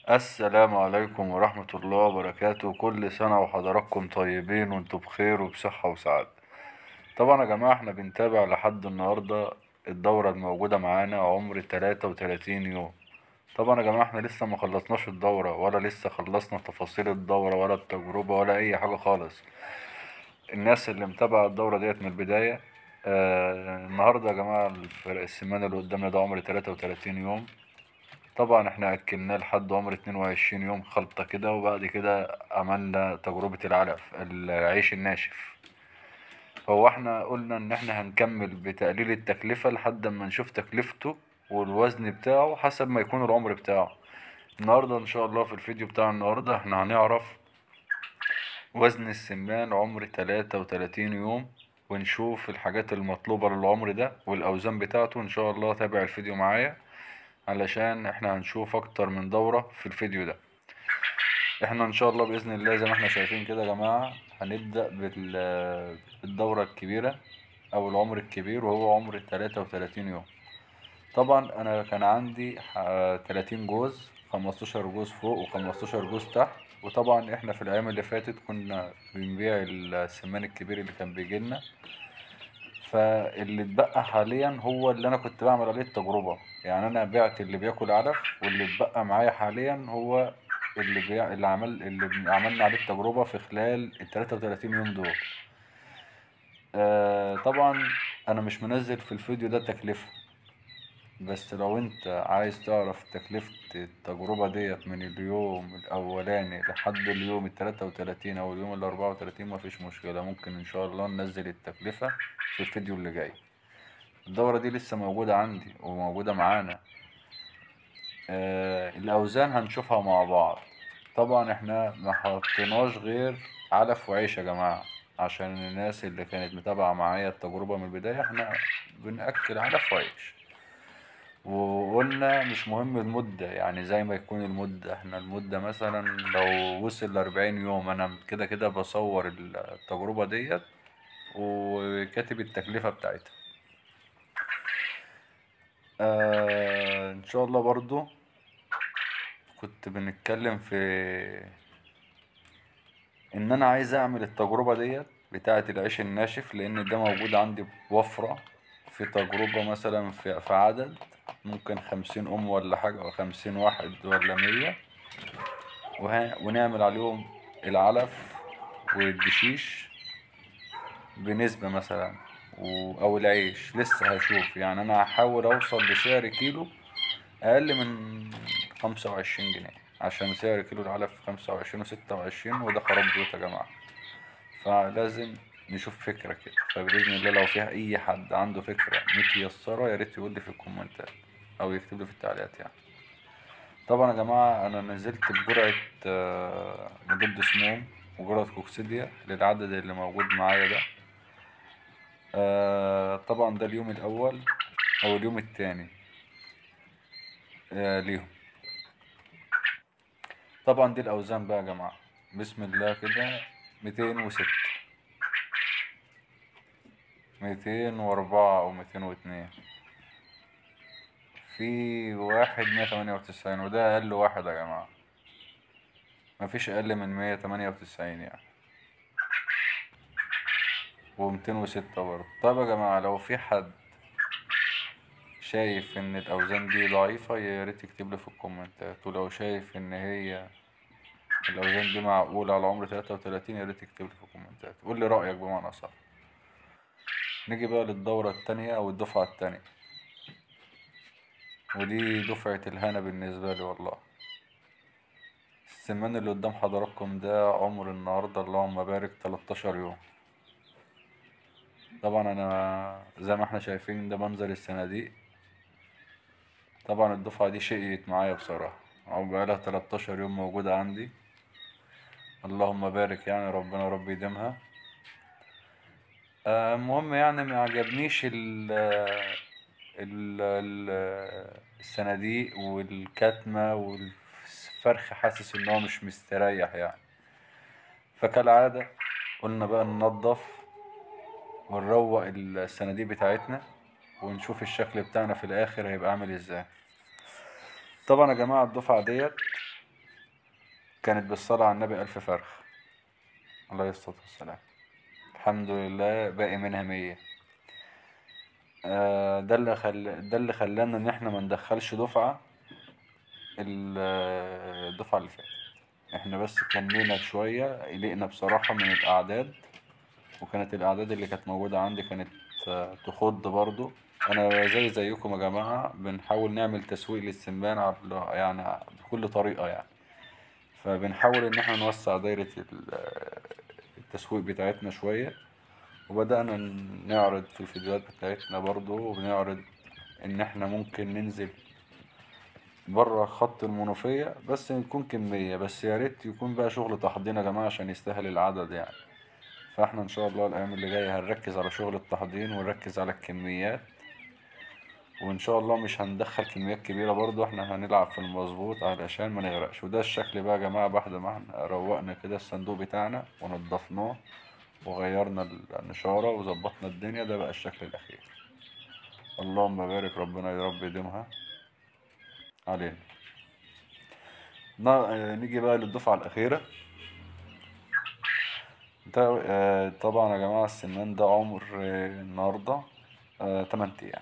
السلام عليكم ورحمة الله وبركاته كل سنة وحضراتكم طيبين وانتم بخير وبصحة وسعادة طبعا يا جماعة احنا بنتابع لحد النهاردة الدورة الموجودة معانا عمر تلاتة وتلاتين يوم طبعا يا جماعة احنا لسه ما خلصناش الدورة ولا لسه خلصنا تفاصيل الدورة ولا التجربة ولا اي حاجة خالص الناس اللي متابعة الدورة ديت من البداية آه النهاردة يا جماعة الفرق السمانة اللي قدامنا ده عمر تلاتة وتلاتين يوم طبعا احنا اكلناه لحد عمر اتنين وعشرين يوم خلطة كده وبعد كده عملنا تجربة العلف العيش الناشف هو احنا قلنا ان احنا هنكمل بتقليل التكلفة لحد ما نشوف تكلفته والوزن بتاعه حسب ما يكون العمر بتاعه النهاردة ان شاء الله في الفيديو بتاع النهاردة احنا هنعرف وزن السمان عمر تلاتة وتلاتين يوم ونشوف الحاجات المطلوبة للعمر ده والأوزان بتاعته إن شاء الله تابع الفيديو معايا علشان احنا هنشوف أكتر من دورة في الفيديو ده احنا إن شاء الله بإذن الله زي ما احنا شايفين كده يا جماعة هنبدأ بال- بالدورة الكبيرة أو العمر الكبير وهو عمر تلاتة وتلاتين يوم طبعا أنا كان عندي ح- تلاتين جوز خمستاشر جوز فوق وخمستاشر جوز تحت وطبعا احنا في الأيام اللي فاتت كنا بنبيع السمان الكبير اللي كان بيجيلنا فاللي اتبقى حاليا هو اللي انا كنت بعمل عليه التجربة يعني انا بعت اللي بياكل علف واللي اتبقى معايا حاليا هو اللي بيع اللي عمل اللي بن- عملنا عليه التجربة في خلال ال 33 يوم دول آه طبعا انا مش منزل في الفيديو ده تكلفة بس لو انت عايز تعرف تكلفة التجربة ديت من اليوم الاولاني لحد اليوم التلاتة وتلاتين او اليوم الاربعة وتلاتين مفيش مشكلة ممكن ان شاء الله ننزل التكلفة في الفيديو اللي جاي الدورة دي لسه موجودة عندي وموجودة معانا آه الأوزان هنشوفها مع بعض طبعا احنا ما حطيناش غير علف وعيش يا جماعة عشان الناس اللي كانت متابعة معايا التجربة من البداية احنا بنأكل علف وعيش وقلنا مش مهم المدة يعني زي ما يكون المدة احنا المدة مثلا لو وصل لأربعين يوم انا كده كده بصور التجربة ديت وكاتب التكلفة بتاعتها آه ان شاء الله برضو كنت بنتكلم في ان انا عايز اعمل التجربة ديت بتاعة العيش الناشف لان ده موجود عندي بوفرة في تجربة مثلا في, في عدد ممكن خمسين ام ولا حاجة او خمسين واحد ولا مية وه- ونعمل عليهم العلف والدشيش بنسبة مثلا و... أو العيش لسه هشوف يعني أنا هحاول أوصل لسعر كيلو أقل من خمسة وعشرين جنيه عشان سعر كيلو العلف خمسة وعشرين وستة وعشرين وده خراب بيوت يا جماعة فلازم نشوف فكرة كده فبإذن الله لو فيها أي حد عنده فكرة متيسرة يا ريت يقول لي في الكومنتات أو يكتب لي في التعليقات يعني طبعا يا جماعة أنا نزلت بجرعة آه، مضاد سموم وجرعة كوكسيديا للعدد اللي موجود معايا ده آه طبعا ده اليوم الأول أو اليوم التاني آه ليهم طبعا دي الأوزان بقى يا جماعة بسم الله كده ميتين وستة ميتين وأربعة أو ميتين واتنين في واحد مية تمانية وتسعين وده أقل واحد يا جماعة مفيش أقل من مية تمانية وتسعين يعني وميتين وستة برضه طيب يا جماعة لو في حد شايف ان الاوزان دي ضعيفة يا ريت يكتب لي في الكومنتات ولو شايف ان هي الاوزان دي معقولة على عمر 33 يا ريت تكتب لي في الكومنتات قول لي رأيك بمعنى صح نيجي بقى للدورة التانية او الدفعة التانية ودي دفعة الهنا بالنسبة لي والله السمان اللي قدام حضراتكم ده عمر النهاردة اللهم بارك 13 يوم طبعا انا زي ما احنا شايفين ده منظر الصناديق طبعا الدفعة دي شقيت معايا بصراحة أو بقالها 13 يوم موجودة عندي اللهم بارك يعني ربنا رب يديمها آه، المهم يعني ما عجبنيش ال ال ال- الصناديق والكتمة والفرخ حاسس ان هو مش مستريح يعني فكالعادة قلنا بقى ننضف ونروق الصناديق بتاعتنا ونشوف الشكل بتاعنا في الاخر هيبقى عامل ازاي طبعا يا جماعة الدفعة ديت كانت بالصلاة على النبي ألف فرخ عليه الصلاة والسلام الحمد لله باقي منها مية آه، ده اللي خل... ده اللي خلانا ان احنا ما ندخلش دفعة ال- الدفعة اللي فاتت احنا بس كمينا شوية قلقنا بصراحة من الأعداد وكانت الأعداد اللي كانت موجودة عندي كانت آه، تخض برضو أنا زي زيكم يا جماعة بنحاول نعمل تسويق للسمان عبر يعني بكل طريقة يعني فبنحاول إن احنا نوسع دايرة ال- التسويق بتاعتنا شوية وبدأنا نعرض في الفيديوهات بتاعتنا برضو وبنعرض إن احنا ممكن ننزل بره خط المنوفية بس نكون كمية بس يا ريت يكون بقى شغل تحضير يا جماعة عشان يستاهل العدد يعني فاحنا ان شاء الله الايام اللي جاية هنركز على شغل التحضير ونركز على الكميات وان شاء الله مش هندخل كميات كبيرة برضو احنا هنلعب في المظبوط علشان ما نغرقش وده الشكل بقى يا جماعة بعد ما احنا روقنا كده الصندوق بتاعنا ونضفناه وغيرنا النشارة وظبطنا الدنيا ده بقى الشكل الاخير اللهم بارك ربنا يا رب يديمها علينا نا- نيجي بقى للدفعة الأخيرة ده آه، طبعا يا جماعة السمان ده عمر آه، النهاردة آه، تمن أيام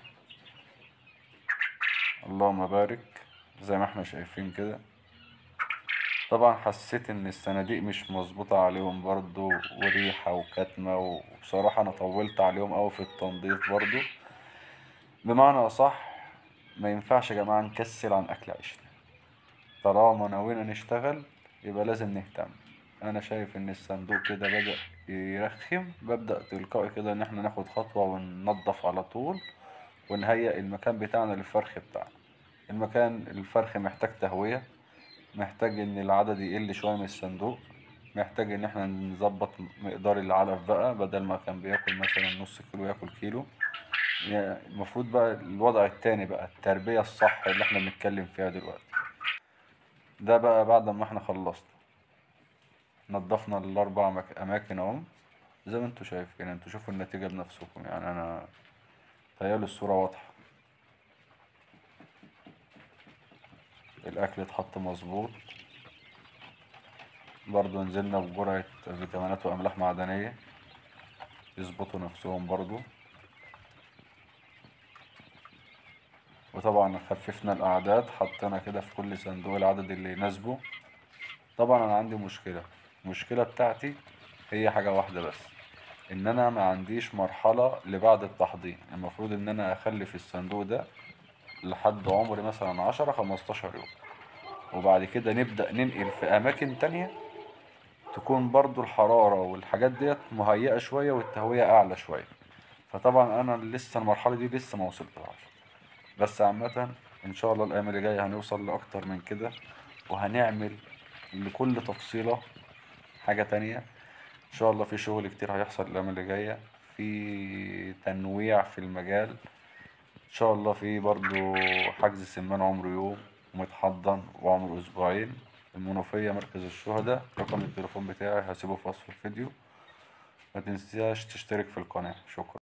اللهم بارك زي ما احنا شايفين كده طبعا حسيت ان الصناديق مش مظبوطة عليهم برضو وريحة وكتمة وبصراحة انا طولت عليهم اوي في التنظيف برضو بمعنى اصح ما ينفعش يا جماعة نكسل عن اكل عيشنا طالما ناويين نشتغل يبقى لازم نهتم انا شايف ان الصندوق كده بدأ يرخم ببدأ تلقائي كده ان احنا ناخد خطوة وننضف على طول ونهيئ المكان بتاعنا للفرخ بتاعنا المكان الفرخ محتاج تهوية محتاج ان العدد يقل شوية من الصندوق محتاج ان احنا نظبط مقدار العلف بقى بدل ما كان بياكل مثلا نص كيلو ياكل كيلو يعني المفروض بقى الوضع التاني بقى التربية الصح اللي احنا بنتكلم فيها دلوقتي ده بقى بعد ما احنا خلصنا نضفنا الاربع مك- اماكن اهو زي ما انتوا شايفين انتوا شوفوا النتيجة بنفسكم يعني انا تهيألي الصورة واضحة الاكل اتحط مظبوط برضو نزلنا بجرعة فيتامينات واملاح معدنية يظبطوا نفسهم برضو وطبعا خففنا الاعداد حطينا كده في كل صندوق العدد اللي يناسبه طبعا انا عندي مشكلة المشكلة بتاعتي هي حاجة واحدة بس ان انا ما عنديش مرحلة لبعد التحضير المفروض ان انا اخلي في الصندوق ده لحد عمري مثلا عشرة خمستاشر يوم وبعد كده نبدأ ننقل في اماكن تانية تكون برضو الحرارة والحاجات ديت مهيئة شوية والتهوية اعلى شوية فطبعا انا لسه المرحلة دي لسه ما وصلتلهاش بس عامة ان شاء الله الايام اللي جاية هنوصل لاكتر من كده وهنعمل لكل تفصيلة حاجة تانية ان شاء الله في شغل كتير هيحصل الايام اللي جاية في تنويع في المجال ان شاء الله في برضو حجز سمان عمره يوم ومتحضن وعمره اسبوعين المنوفية مركز الشهداء رقم التليفون بتاعي هسيبه في وصف الفيديو ما تنساش تشترك في القناة شكرا